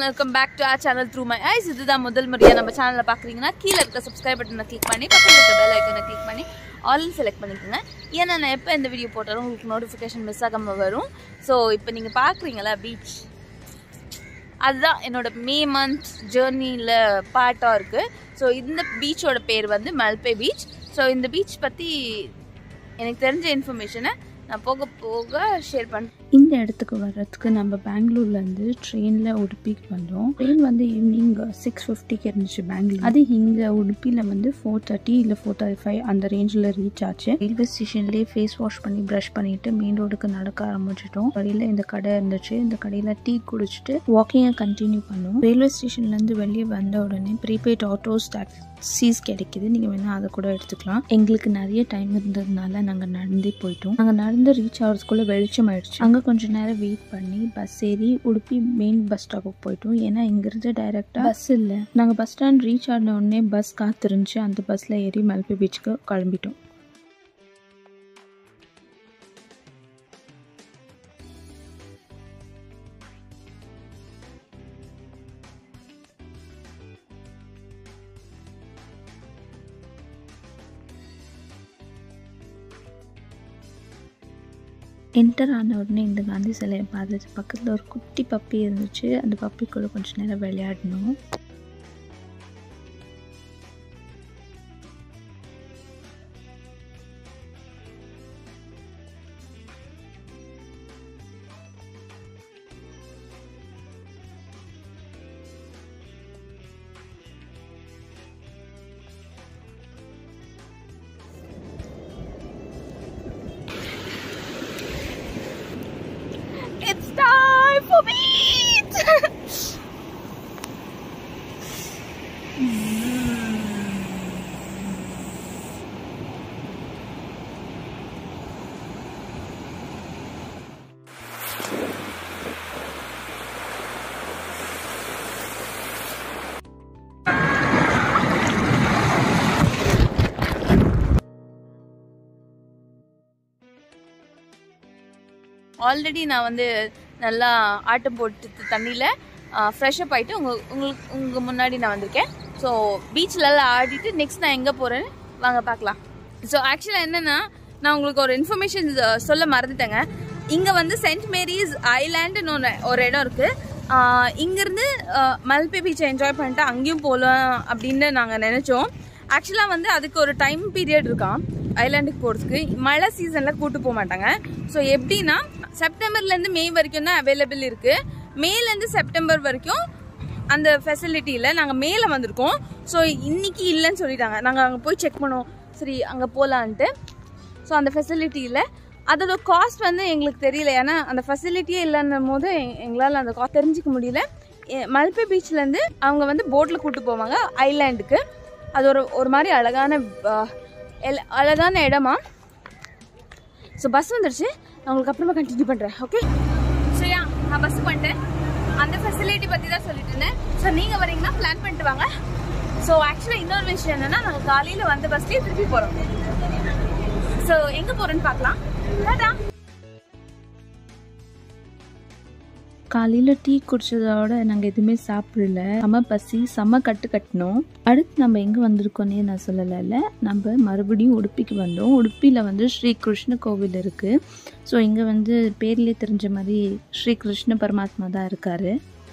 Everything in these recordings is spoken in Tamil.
Welcome back to our channel through my eyes இதுதான் முதல் முறையாக நம்ம சேனலில் பார்க்குறீங்கன்னா கீழே இருக்க சப்ஸ்கிரைப் பட்டனை கிளிக் பண்ணி பக்கத்தில் இருக்க பெல் ஐக்கனை கிளிக் பண்ணி ஆல் செலக்ட் பண்ணிக்கோங்க ஏன்னா நான் எப்போ எந்த வீடியோ போட்டாலும் உங்களுக்கு நோட்டிஃபிகேஷன் மிஸ் ஆகாமல் வரும் ஸோ இப்போ நீங்கள் பார்க்குறீங்களா பீச் அதுதான் என்னோட மே மந்த் ஜேர்னியில் பார்ட்டாக இருக்குது ஸோ இந்த பீச்சோட பேர் வந்து மல்பே பீச் ஸோ இந்த பீச் பற்றி எனக்கு தெரிஞ்ச இன்ஃபர்மேஷனை நான் போக போக ஷேர் பண்ணுறேன் இந்த இடத்துக்கு வர்றதுக்கு நம்ம பெங்களூர்லேருந்து ட்ரெயினில் உடுப்பிக்கு வந்தோம் ட்ரெயின் வந்து ஈவினிங் சிக்ஸ் ஃபிஃப்டிக்கு இருந்துச்சு பெங்களூர் அது இங்கே உடுப்பியில் வந்து ஃபோர் தேர்ட்டி இல்லை ஃபோர் தேர்ட்டி ஃபைவ் அந்த ரேஞ்சில் ரீச் ஆச்சு ரயில்வே ஸ்டேஷன்லேயே ஃபேஸ் வாஷ் பண்ணி ப்ரஷ் பண்ணிட்டு மெயின் ரோடுக்கு நடக்க ஆரம்பிச்சிட்டோம் வழியில் இந்த கடை இருந்துச்சு இந்த கடையில் டீ குடிச்சிட்டு வாக்கிங்கை கண்டினியூ பண்ணோம் ரயில்வே ஸ்டேஷன்லேருந்து வெளியே வந்த உடனே ப்ரீபெய்ட் ஆட்டோஸ் டாக்ஸிஸ் கிடைக்குது நீங்கள் வேணால் அதை கூட எடுத்துக்கலாம் எங்களுக்கு நிறைய டைம் இருந்ததுனால நாங்கள் நடந்தே போயிட்டோம் நாங்கள் நடந்து ரீச் ஆகிறதுக்குள்ளே வெளிச்சம் ஆயிடுச்சு அங்கே கொஞ்ச நேரம் வெயிட் பண்ணி பஸ் ஏறி உடுப்பி மெயின் பஸ் ஸ்டாப்புக்கு போயிட்டோம் ஏன்னா இங்கிருந்து டைரெக்டாக பஸ் இல்லை நாங்கள் பஸ் ஸ்டாண்ட் ரீச் ஆன உடனே பஸ் காத்திருந்துச்சு அந்த பஸ்ஸில் ஏறி மல்பி பீச்சுக்கு கிளம்பிட்டோம் என்டர் ஆன உடனே இந்த காந்தி சிலையை பார்த்துட்டு பக்கத்தில் ஒரு குட்டி பப்பி இருந்துச்சு அந்த பப்பிக்குள்ளே கொஞ்ச நேரம் விளையாடணும் It's time for meat! Already நான் வந்து நல்லா ஆட்டம் போட்டு தண்ணியில் ஃப்ரெஷ்அப் ஆகிட்டு உங்கள் உங்களுக்கு உங்கள் முன்னாடி நான் வந்திருக்கேன் ஸோ பீச்சிலலாம் ஆடிட்டு நெக்ஸ்ட் நான் எங்கே போகிறேன்னு வாங்க பார்க்கலாம் ஸோ ஆக்சுவலாக என்னென்னா நான் உங்களுக்கு ஒரு இன்ஃபர்மேஷன் சொல்ல மறந்துட்டேங்க இங்கே வந்து சென்ட் மேரிஸ் ஐலாண்டுன்னு ஒன்று ஒரு இடம் இருக்குது இங்கேருந்து மல்பே பீச்சை என்ஜாய் பண்ணிட்டு அங்கேயும் போகலாம் அப்படின்னு நாங்கள் நினச்சோம் ஆக்சுவலாக வந்து அதுக்கு ஒரு டைம் பீரியட் இருக்கான் ஐலாண்டுக்கு போகிறதுக்கு மழை சீசனில் கூட்டு போக மாட்டாங்க ஸோ எப்படின்னா செப்டம்பர்லேருந்து மே வரைக்கும் தான் அவைலபிள் இருக்குது மேலேருந்து செப்டம்பர் வரைக்கும் அந்த ஃபெசிலிட்டியில் நாங்கள் மேலே வந்திருக்கோம் ஸோ இன்னைக்கு இல்லைன்னு சொல்லிட்டாங்க நாங்கள் அங்கே போய் செக் பண்ணோம் சரி அங்கே போகலான்ட்டு ஸோ அந்த ஃபெசிலிட்டியில் அதோட காஸ்ட் வந்து எங்களுக்கு தெரியல ஏன்னா அந்த ஃபெசிலிட்டியே இல்லைன்னும் போது எங்களால் அந்த காஸ்ட் தெரிஞ்சிக்க முடியல மல்பே பீச்லேருந்து அவங்க வந்து போட்டில் கூப்பிட்டு போவாங்க ஐலாண்டுக்கு அது ஒரு ஒரு மாதிரி அழகான அழகான இடமா ஸோ பஸ் வந்துடுச்சு நான் உங்களுக்கு அப்புறமா கண்டினியூ பண்ணுறேன் ஓகே சரியா நான் பஸ் பண்ணிட்டேன் அந்த ஃபெசிலிட்டி பற்றி தான் சொல்லிட்டு இருந்தேன் ஸோ நீங்கள் வரீங்கன்னா பிளான் பண்ணிட்டு வாங்க ஸோ ஆக்சுவலாக இன்னொரு விஷயம் என்னென்னா நாங்கள் காலையில் வந்த பஸ்லேயே திருப்பி போகிறோம் ஸோ எங்கே போகிறோன்னு பார்க்கலாம் டாடா காலையில் டீ குடிச்சதோட நாங்கள் எதுவுமே சாப்பிடல செம பசி செம கட்டு கட்டினோம் அடுத்து நம்ம எங்கே வந்திருக்கோன்னே நான் சொல்லலைல்ல நம்ம மறுபடியும் உடுப்பிக்கு வந்தோம் உடுப்பியில் வந்து ஸ்ரீ கிருஷ்ண கோவில் இருக்குது ஸோ இங்கே வந்து பேர்லேயே தெரிஞ்ச மாதிரி ஸ்ரீ கிருஷ்ண பரமாத்மா தான் இருக்கார்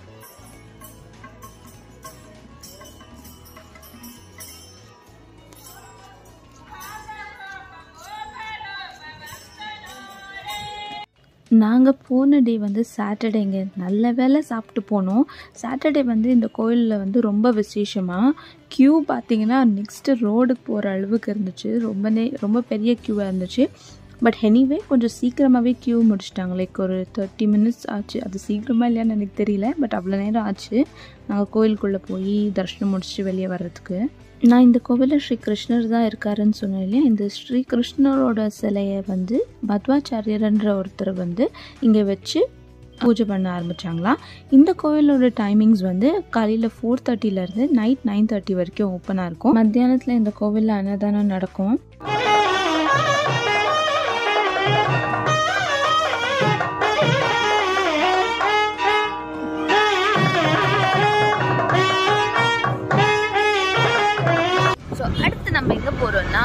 நாங்கள் போன டே வந்து சாட்டர்டேங்க நல்ல வேலை சாப்பிட்டு போனோம் சாட்டர்டே வந்து இந்த கோயிலில் வந்து ரொம்ப விசேஷமாக க்யூ பார்த்தீங்கன்னா நெக்ஸ்ட்டு ரோடுக்கு போகிற அளவுக்கு இருந்துச்சு ரொம்ப நே ரொம்ப பெரிய க்யூவாக இருந்துச்சு பட் எனிவே கொஞ்சம் சீக்கிரமாகவே க்யூ முடிச்சிட்டாங்க லைக் ஒரு தேர்ட்டி மினிட்ஸ் ஆச்சு அது சீக்கிரமாக இல்லையான்னு எனக்கு தெரியல பட் அவ்வளோ நேரம் ஆச்சு நாங்கள் கோயிலுக்குள்ளே போய் தரிசனம் முடிச்சுட்டு வெளியே வர்றதுக்கு நான் இந்த கோவிலில் ஸ்ரீ கிருஷ்ணர் தான் இருக்காருன்னு சொன்னேன் இல்லையா இந்த ஸ்ரீ கிருஷ்ணரோட சிலையை வந்து மத்வாச்சாரியர்ன்ற ஒருத்தர் வந்து இங்கே வச்சு பூஜை பண்ண ஆரம்பித்தாங்களாம் இந்த கோவிலோட டைமிங்ஸ் வந்து காலையில் ஃபோர் தேர்ட்டிலேருந்து நைட் நைன் தேர்ட்டி வரைக்கும் ஓப்பனாக இருக்கும் மத்தியானத்தில் இந்த கோவிலில் அன்னதானம் நடக்கும் நம்ம எங்கே போகிறோம்னா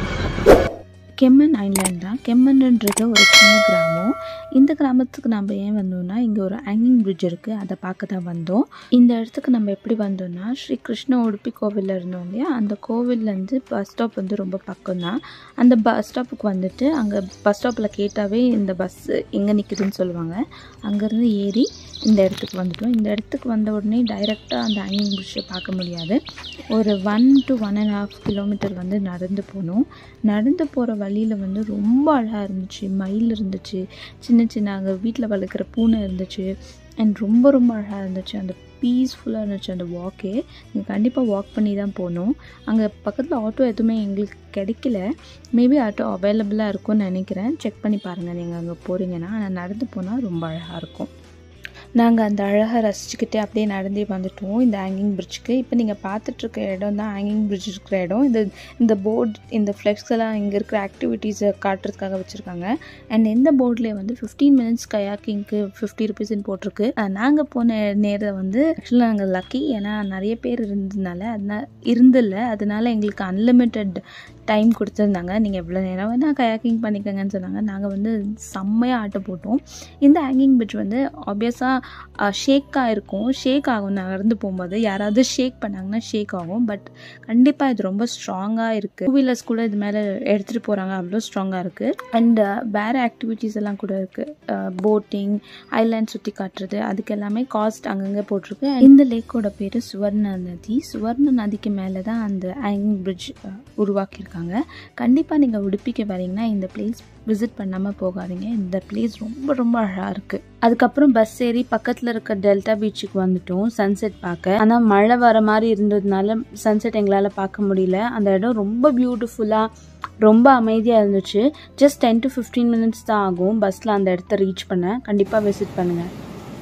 கெம்மன் ஐலாண்ட் தான் கெம்மன்ன்றது ஒரு சின்ன கிராமம் இந்த கிராமத்துக்கு நம்ம ஏன் வந்தோம்னா இங்கே ஒரு ஹேங்கிங் பிரிட்ஜ் இருக்குது அதை பார்க்க தான் வந்தோம் இந்த இடத்துக்கு நம்ம எப்படி வந்தோம்னா ஸ்ரீ கிருஷ்ண உடுப்பி கோவிலில் இருந்தோம் இல்லையா அந்த கோவில்லேருந்து பஸ் ஸ்டாப் வந்து ரொம்ப பக்கம் தான் அந்த பஸ் ஸ்டாப்புக்கு வந்துட்டு அங்கே பஸ் ஸ்டாப்பில் கேட்டாவே இந்த பஸ் எங்கே நிற்குதுன்னு சொல்லுவாங்க அங்கேருந்து ஏறி இந்த இடத்துக்கு வந்துட்டோம் இந்த இடத்துக்கு வந்த உடனே டைரெக்டாக அந்த ஹேங்கிங் பிரிட்ஜை பார்க்க முடியாது ஒரு one two one and half kilometre வந்து நடந்து போகணும் நடந்து போகிற வழியில் வந்து ரொம்ப அழகாக இருந்துச்சு மயில் இருந்துச்சு சின்ன சின்ன அங்கே வீட்டில் வளர்க்குற பூனை இருந்துச்சு அண்ட் ரொம்ப ரொம்ப அழகாக இருந்துச்சு அந்த பீஸ்ஃபுல்லாக இருந்துச்சு அந்த வாக்கே நீங்கள் கண்டிப்பாக வாக் பண்ணி தான் போகணும் அங்கே பக்கத்தில் ஆட்டோ எதுவுமே எங்களுக்கு கிடைக்கல மேபி ஆட்டோ அவைலபிளாக இருக்கும்னு நினைக்கிறேன் செக் பண்ணி பாருங்கள் நீங்கள் அங்கே போகிறீங்கன்னா ஆனால் நடந்து போனால் ரொம்ப அழகாக இருக்கும் நாங்கள் அந்த அழகை ரசிச்சுக்கிட்டே அப்படியே நடந்தே வந்துட்டோம் இந்த ஹேங்கிங் பிரிட்ஜுக்கு இப்போ நீங்கள் பார்த்துட்ருக்க இடம் தான் ஹேங்கிங் பிரிட்ஜ் இருக்கிற இடம் இந்த இந்த போர்ட் இந்த ஃப்ளெக்ஸ் எல்லாம் இங்கே இருக்கிற ஆக்டிவிட்டீஸை காட்டுறதுக்காக வச்சுருக்காங்க அண்ட் இந்த போர்ட்லேயே வந்து ஃபிஃப்டீன் மினிட்ஸ் கயாக்கிங்க்கு ஃபிஃப்டி ருபீஸ்ன்னு போட்டிருக்கு நாங்கள் போன நேரம் வந்து ஆக்சுவலாக நாங்கள் லக்கி ஏன்னா நிறைய பேர் இருந்ததுனால அதனால் இருந்தில்ல அதனால எங்களுக்கு அன்லிமிட்டெட் டைம் கொடுத்துருந்தாங்க நீங்கள் எவ்வளோ நேரம் வேணால் கயாக்கிங் பண்ணிக்கங்கன்னு சொன்னாங்க நாங்கள் வந்து செம்மையாக ஆட்ட போட்டோம் இந்த ஹேங்கிங் பிரிட்ஜ் வந்து ஆப்வியஸாக ஷேக்காக இருக்கும் ஷேக் ஆகும் நகர்ந்து போகும்போது யாராவது ஷேக் பண்ணாங்கன்னா ஷேக் ஆகும் பட் கண்டிப்பாக இது ரொம்ப ஸ்ட்ராங்காக இருக்குது டூ வீலர்ஸ் கூட இது மேலே எடுத்துகிட்டு போகிறாங்க அவ்வளோ ஸ்ட்ராங்காக இருக்குது அண்ட் வேறு ஆக்டிவிட்டீஸ் எல்லாம் கூட இருக்குது போட்டிங் ஐலாண்ட் சுற்றி காட்டுறது அதுக்கு எல்லாமே காஸ்ட் அங்கங்கே போட்டிருக்கு இந்த லேக்கோட பேர் சுவர்ண நதி சுவர்ண நதிக்கு மேலே தான் அந்த ஹேங்கிங் பிரிட்ஜ் உருவாக்கியிருக்காங்க கண்டிப்பாக நீங்கள் உடுப்பிக்கு வரீங்கன்னா இந்த பிளேஸ் விசிட் பண்ணாமல் போகாதீங்க இந்த பிளேஸ் ரொம்ப ரொம்ப அழகாக இருக்குது அதுக்கப்புறம் பஸ் ஏறி பக்கத்தில் இருக்க டெல்டா பீச்சுக்கு வந்துட்டோம் சன்செட் பார்க்க ஆனால் மழை வர மாதிரி இருந்ததுனால சன்செட் எங்களால் பார்க்க முடியல அந்த இடம் ரொம்ப பியூட்டிஃபுல்லாக ரொம்ப அமைதியாக இருந்துச்சு just ten to fifteen minutes தான் ஆகும் பஸ்ஸில் அந்த இடத்த ரீச் பண்ண கண்டிப்பாக விசிட் பண்ணுங்கள்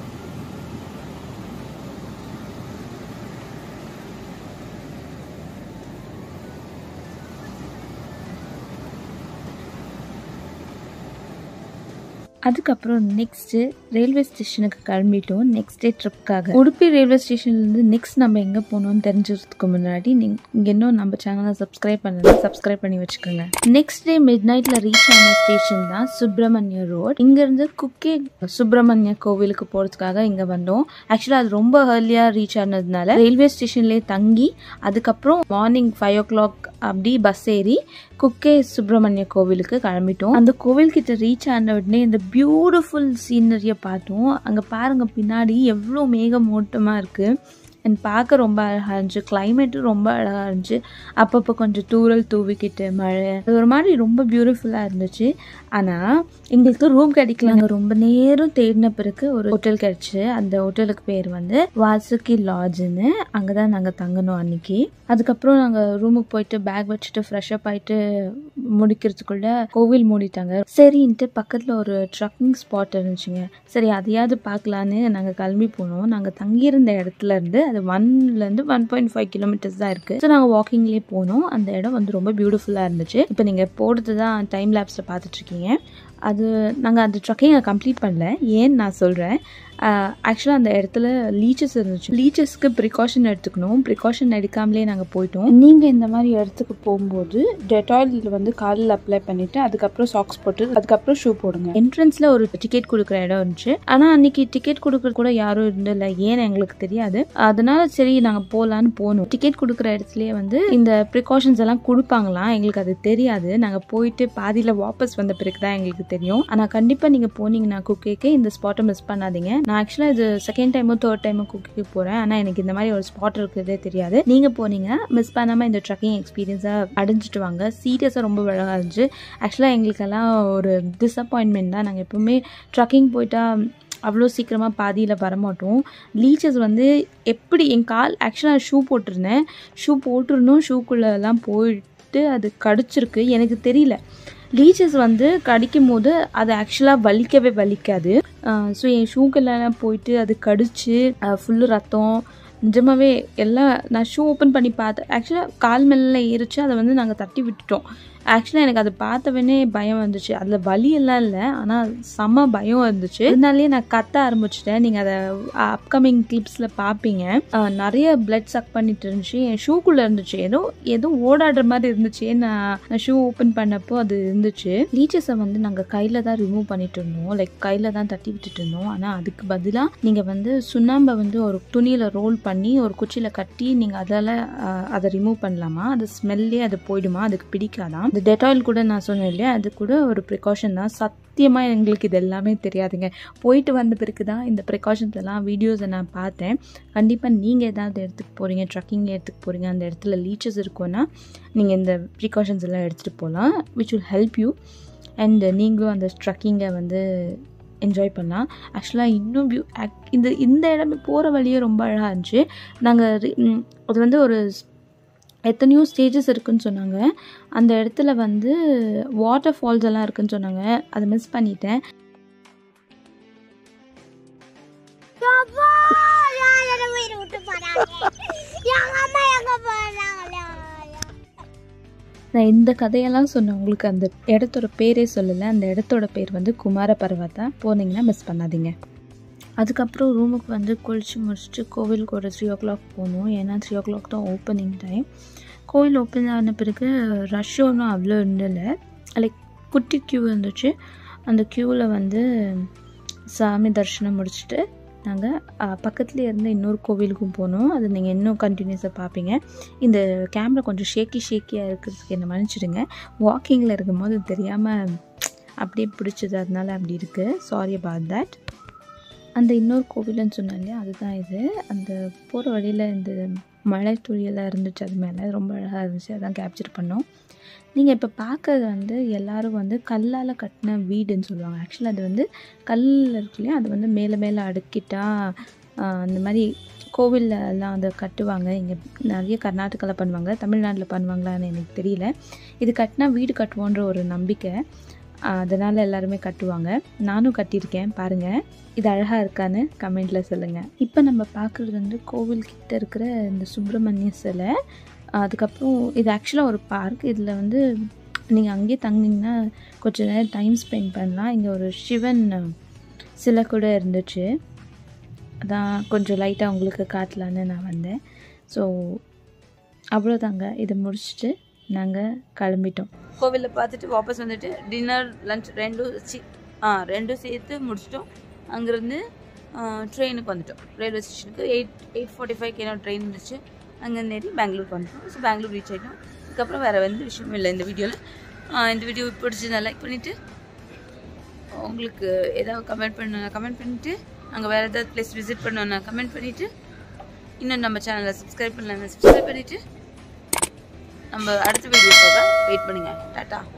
அதுக்கப்புறம் நெக்ஸ்ட்டு ரயில்வே ஸ்டேஷனுக்கு கிளம்பிட்டோம் நெக்ஸ்ட் டே ட்ரிப்காக உடுப்பி ரயில்வே ஸ்டேஷன்லேருந்து நெக்ஸ்ட் நம்ம எங்கே போகணும்னு தெரிஞ்சுக்கிறதுக்கு முன்னாடி நீங்கள் இங்கே இன்னும் நம்ம சேனலை சப்ஸ்கிரைப் பண்ணலாம் சப்ஸ்கிரைப் பண்ணி வச்சுக்கோங்க நெக்ஸ்ட் டே மிட் நைட்டில் ரீச் ஆன ஸ்டேஷன் தான் சுப்பிரமணிய ரோட் இங்கேருந்து குக்கே சுப்பிரமணிய கோவிலுக்கு போகிறதுக்காக இங்கே வந்தோம் ஆக்சுவலாக அது ரொம்ப ஏர்லியாக ரீச் ஆனதுனால ரயில்வே ஸ்டேஷன்லேயே தங்கி அதுக்கப்புறம் மார்னிங் ஃபைவ் ஓ கிளாக் அப்படி பஸ் ஏறி குக்கே சுப்பிரமணிய கோவிலுக்கு கிளம்பிட்டோம் அந்த கோவில்கிட்ட ரீச் ஆன உடனே இந்த பியூட்டிஃபுல் சீனரியை பார்த்தோம் அங்கே பாருங்க பின்னாடி எவ்வளோ மேகமூட்டமாக இருக்குது அண்ட் பார்க்க ரொம்ப அழகாக இருந்துச்சு கிளைமேட்டும் ரொம்ப அழகாக இருந்துச்சு அப்பப்போ கொஞ்சம் தூரல் தூவிக்கிட்டு மழை அது ஒரு மாதிரி ரொம்ப பியூட்டிஃபுல்லாக இருந்துச்சு ஆனால் எங்களுக்கு ரூம் கிடைக்கல நாங்கள் ரொம்ப நேரம் தேடின பிறகு ஒரு ஹோட்டல் கிடச்சி அந்த ஹோட்டலுக்கு பேர் வந்து வாசுகி லாட்ஜுன்னு அங்கே தான் நாங்கள் தங்கணும் அன்னைக்கு அதுக்கப்புறம் நாங்கள் ரூமுக்கு போயிட்டு பேக் வச்சுட்டு ஃப்ரெஷ்அப் ஆகிட்டு முடிக்கிறதுக்குள்ள கோவில் மூடிட்டாங்க சரின்ட்டு பக்கத்தில் ஒரு ட்ரக்கிங் ஸ்பாட் இருந்துச்சுங்க சரி அதையாவது பார்க்கலான்னு நாங்கள் கிளம்பி போனோம் நாங்கள் தங்கியிருந்த இடத்துல இருந்து அது ஒன்லேருந்து ஒன் பாயிண்ட் ஃபைவ் கிலோமீட்டர்ஸ் தான் இருக்குது ஸோ நாங்கள் வாக்கிங்லேயே போனோம் அந்த இடம் வந்து ரொம்ப பியூட்டிஃபுல்லாக இருந்துச்சு இப்போ நீங்கள் போடுறது தான் டைம் லேப்ஸில் பார்த்துட்ருக்கீங்க அது நாங்கள் அந்த ட்ரக்கிங்கை கம்ப்ளீட் பண்ணல ஏன்னு நான் சொல்கிறேன் ஆக்சுவலாக அந்த இடத்துல லீச்சஸ் இருந்துச்சு லீச்சஸ்க்கு ப்ரிகாஷன் எடுத்துக்கணும் ப்ரிகாஷன் எடுக்காமலே நாங்கள் போயிட்டோம் நீங்கள் இந்த மாதிரி இடத்துக்கு போகும்போது டெட்டாயில் வந்து காலில் அப்ளை பண்ணிவிட்டு அதுக்கப்புறம் சாக்ஸ் போட்டு அதுக்கப்புறம் ஷூ போடுங்க என்ட்ரன்ஸில் ஒரு டிக்கெட் கொடுக்குற இடம் இருந்துச்சு ஆனால் அன்னைக்கு டிக்கெட் கொடுக்குறது கூட யாரும் இருந்தில்ல ஏன்னு எங்களுக்கு தெரியாது அதனால சரி நாங்கள் போகலான்னு போனோம் டிக்கெட் கொடுக்குற இடத்துலயே வந்து இந்த ப்ரிகாஷன்ஸ் எல்லாம் கொடுப்பாங்களாம் எங்களுக்கு அது தெரியாது நாங்கள் போயிட்டு பாதியில் வாபஸ் வந்த பிறகு தான் எங்களுக்கு தெரியும் ஆனால் கண்டிப்பாக நீங்கள் போனீங்கன்னா குக்கேக்கு இந்த ஸ்பாட்டை மிஸ் பண்ணாதீங்க நான் ஆக்சுவலாக இது செகண்ட் டைமோ தேர்ட் டைமோ குக்கிக்கு போகிறேன் ஆனால் எனக்கு இந்த மாதிரி ஒரு ஸ்பாட் இருக்கிறதே தெரியாது நீங்கள் போனீங்க மிஸ் பண்ணாமல் இந்த ட்ரக்கிங் எக்ஸ்பீரியன்ஸை அடைஞ்சிட்டு வாங்க சீரியஸாக ரொம்ப அழகாக இருந்துச்சு ஆக்சுவலாக எங்களுக்கெல்லாம் ஒரு டிசப்பாயின்மெண்ட் தான் நாங்கள் எப்பவுமே ட்ரக்கிங் போயிட்டா அவ்வளோ சீக்கிரமாக பாதியில் வரமாட்டோம் லீச்சஸ் வந்து எப்படி என் கால் ஆக்சுவலாக ஷூ போட்டிருந்தேன் ஷூ போட்டிருந்தோம் ஷூக்குள்ளெல்லாம் போயிட்டு அது கடிச்சிருக்கு எனக்கு தெரியல லீச்சஸ் வந்து கடிக்கும் போது அது ஆக்சுவலாக வலிக்கவே வலிக்காது ஸோ என் ஷூக்கெல்லாம் போயிட்டு அது கடிச்சு ஃபுல்லு ரத்தம் நிஜமாவே எல்லாம் நான் ஷூ ஓப்பன் பண்ணி பார்த்தேன் ஆக்சுவலாக கால் மேலே ஏறிச்சு அதை வந்து நாங்கள் தட்டி விட்டுட்டோம் ஆக்சுவலாக எனக்கு அதை பார்த்தவனே பயம் வந்துச்சு அதில் வலி எல்லாம் இல்லை ஆனால் செம பயம் இருந்துச்சு இதனாலேயே நான் கத்த ஆரம்பிச்சிட்டேன் நீங்கள் அதை அப்கமிங் கிளிப்ஸில் பார்ப்பீங்க ஆஹ் நிறைய பிளட் சக் பண்ணிட்டு இருந்துச்சு என் ஷூக்குள்ளே இருந்துச்சு ஏதோ ஏதோ ஓடாடுற மாதிரி இருந்துச்சு நான் நான் ஷூ ஓப்பன் பண்ணப்போ அது இருந்துச்சு லீச்சஸை வந்து நாங்கள் கையில் தான் ரிமூவ் பண்ணிட்டு இருந்தோம் லைக் கையில் தான் தட்டி விட்டுட்டு இருந்தோம் ஆனால் அதுக்கு பதிலாக நீங்கள் வந்து சுண்ணாம்பை வந்து ஒரு துணியில் ரோல் பண்ணி ஒரு குச்சியில் கட்டி நீங்கள் அதால் அதை ரிமூவ் பண்ணலாமா அது ஸ்மெல்லே அது போயிடுமா அதுக்கு பிடிக்காதான் இந்த டெட்டாயில் கூட நான் சொன்னேன் இல்லையா அது கூட ஒரு ப்ரிகாஷன் தான் சத்தியமாக எங்களுக்கு இது எல்லாமே தெரியாதுங்க போயிட்டு வந்த பிறகு தான் இந்த ப்ரிகாஷன்ஸ் எல்லாம் வீடியோஸை நான் பார்த்தேன் கண்டிப்பாக நீங்கள் ஏதாவது இடத்துக்கு போகிறீங்க ட்ரக்கிங் இடத்துக்கு போகிறீங்க அந்த இடத்துல லீச்சஸ் இருக்கும்னா நீங்கள் இந்த ப்ரிகாஷன்ஸ் எல்லாம் எடுத்துகிட்டு போகலாம் which will help you and நீங்களும் அந்த ட்ரக்கிங்கை வந்து என்ஜாய் பண்ணலாம் ஆக்சுவலாக இன்னும் வியூ இந்த இந்த இடமே போகிற வழியே ரொம்ப அழகாக இருந்துச்சு நாங்கள் அது வந்து ஒரு எத்தனையோ ஸ்டேஜஸ் இருக்குன்னு சொன்னாங்க அந்த இடத்துல வந்து வாட்டர் ஃபால்ஸ் எல்லாம் இருக்குன்னு சொன்னாங்க அதை மிஸ் பண்ணிட்டேன் அப்பா, யாரோட உயிரை விட்டு போறாங்க? எங்க அம்மா எங்க போறாங்களா? நான் இந்த கதையெல்லாம் சொன்னேன் உங்களுக்கு அந்த இடத்தோட பேரே சொல்லலை அந்த இடத்தோட பேர் வந்து குமார பர்வதா போனீங்கன்னா மிஸ் பண்ணாதீங்க அதுக்கப்புறம் ரூமுக்கு வந்து குளிச்சு முடிச்சுட்டு கோவிலுக்கு ஒரு த்ரீ ஓ கிளாக் போகணும் ஏன்னா த்ரீ ஓ கிளாக் தான் ஓப்பனிங் டைம் கோவில் ஓப்பன் ஆன பிறகு ரஷ் ஒன்றும் அவ்வளோ இருந்தில்ல லைக் குட்டி க்யூ இருந்துச்சு அந்த க்யூவில் வந்து சாமி தரிசனம் முடிச்சுட்டு நாங்கள் பக்கத்துலேயே இருந்த இன்னொரு கோவிலுக்கும் போனோம் அது நீங்கள் இன்னும் கண்டினியூஸாக பார்ப்பீங்க இந்த கேமரா கொஞ்சம் ஷேக்கி ஷேக்கியாக இருக்கிறதுக்கு என்ன மன்னிச்சிடுங்க வாக்கிங்கில் இருக்கும்போது தெரியாமல் அப்படியே பிடிச்சது அதனால அப்படி இருக்குது சாரி அபவுட் தட் அந்த இன்னொரு கோவில்னு சொன்னேன் இல்லையா அதுதான் இது அந்த போகிற வழியில் இந்த மழை துளியெல்லாம் இருந்துச்சு அது மேலே ரொம்ப அழகாக இருந்துச்சு அதான் கேப்சர் பண்ணோம் நீங்கள் இப்போ பார்க்கறது வந்து எல்லாரும் வந்து கல்லால் கட்டின வீடுன்னு சொல்லுவாங்க ஆக்சுவலாக அது வந்து கல் இருக்கு இல்லையா அது வந்து மேலே மேலே அடுக்கிட்டா ஆஹ், அந்த மாதிரி கோவில்ல எல்லாம் அதை கட்டுவாங்க இங்கே நிறைய கர்நாடகாவில் பண்ணுவாங்க தமிழ்நாட்டில் பண்ணுவாங்களான்னு எனக்கு தெரியல இது கட்டினா வீடு கட்டுவோன்ற ஒரு நம்பிக்கை அதனால் எல்லாருமே கட்டுவாங்க நானும் கட்டியிருக்கேன் பாருங்கள் இது அழகாக இருக்கான்னு கமெண்ட்டில் சொல்லுங்கள் இப்போ நம்ம பார்க்குறது வந்து கோவில் கிட்ட இருக்கிற இந்த சுப்பிரமணிய சிலை அதுக்கப்புறம் இது ஆக்சுவலாக ஒரு பார்க் இதில் வந்து நீங்கள் அங்கேயே தங்கினீங்கன்னா கொஞ்சம் நேரம் டைம் ஸ்பெண்ட் பண்ணலாம் இங்கே ஒரு சிவன் சிலை கூட இருந்துச்சு அதான் கொஞ்சம் லைட்டாக உங்களுக்கு காட்டலான்னு நான் வந்தேன் ஸோ அவ்வளோதாங்க இதை முடிச்சுட்டு நாங்கள் கிளம்பிட்டோம் கோவிலில் பார்த்துட்டு வாபஸ் வந்துட்டு டின்னர் லஞ்ச் ரெண்டும் சி ஆ ரெண்டும் சேர்த்து முடிச்சிட்டோம் அங்கேருந்து ட்ரெயினுக்கு வந்துட்டோம் ரயில்வே ஸ்டேஷனுக்கு எயிட் எயிட் ஃபார்ட்டி ஃபைவ் என்ன ட்ரெயின் இருந்துச்சு அங்கேருந்து ஏறி பெங்களூருக்கு வந்துட்டோம் ஸோ பெங்களூர் ரீச் ஆகிட்டோம் அதுக்கப்புறம் வேறு எந்த விஷயமும் இல்லை இந்த வீடியோவில் இந்த வீடியோ பிடிச்சிருந்தா லைக் பண்ணிவிட்டு உங்களுக்கு ஏதாவது கமெண்ட் பண்ண கமெண்ட் பண்ணிவிட்டு அங்கே வேறு ஏதாவது பிளேஸ் விசிட் பண்ணணும்னா கமெண்ட் பண்ணிவிட்டு இன்னும் நம்ம சேனலை சப்ஸ்கிரைப் பண்ணலாம் சப்ஸ்கிரைப் பண்ணிவிட்டு நம்ம அடுத்த வீடியோக்காக வெயிட் பண்ணுங்கள் டாட்டா